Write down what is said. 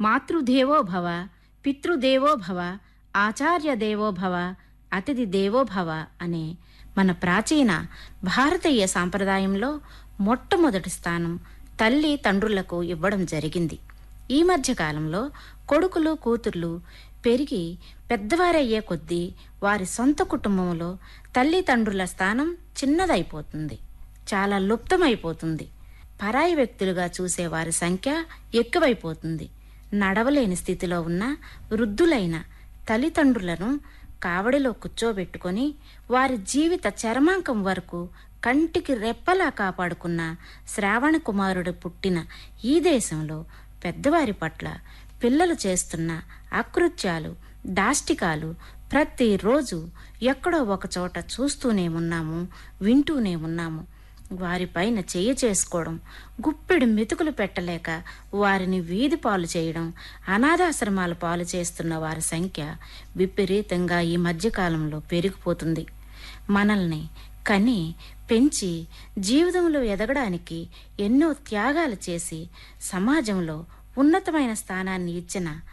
మాతృదేవో భవ పితృదేవో భవ ఆచార్య దేవో భవ అతిథి దేవో భవ అనే మన ప్రాచీన భారతీయ సాంప్రదాయంలో మొట్టమొదటి స్థానం తల్లి తండ్రులకు ఇవ్వడం జరిగింది ఈ మధ్య కాలంలో కొడుకులు కూతుర్లు పెరిగి పెద్దవారయ్యే కొద్దీ వారి సొంత కుటుంబంలో తల్లిదండ్రుల స్థానం చిన్నదైపోతుంది చాలా లుప్తమైపోతుంది పరాయి వ్యక్తులుగా చూసే వారి సంఖ్య ఎక్కువైపోతుంది నడవలేని స్థితిలో ఉన్న వృద్ధులైన తల్లిదండ్రులను కావడిలో కూర్చోబెట్టుకొని వారి జీవిత చరమాంకం వరకు కంటికి రెప్పలా కాపాడుకున్న శ్రావణ కుమారుడు పుట్టిన ఈ దేశంలో పెద్దవారి పట్ల పిల్లలు చేస్తున్న అకృత్యాలు దాష్టికాలు ప్రతిరోజు ఎక్కడో ఒక చోట చూస్తూనే ఉన్నాము వింటూనే ఉన్నాము వారిపైన చెయ్యి చేసుకోవడం గుప్పెడు మెతుకులు పెట్టలేక వారిని వీధి పాలు చేయడం అనాథాశ్రమాల పాలు చేస్తున్న వారి సంఖ్య విపరీతంగా ఈ మధ్యకాలంలో పెరిగిపోతుంది మనల్ని కని పెంచి జీవితంలో ఎదగడానికి ఎన్నో త్యాగాలు చేసి సమాజంలో ఉన్నతమైన స్థానాన్ని ఇచ్చిన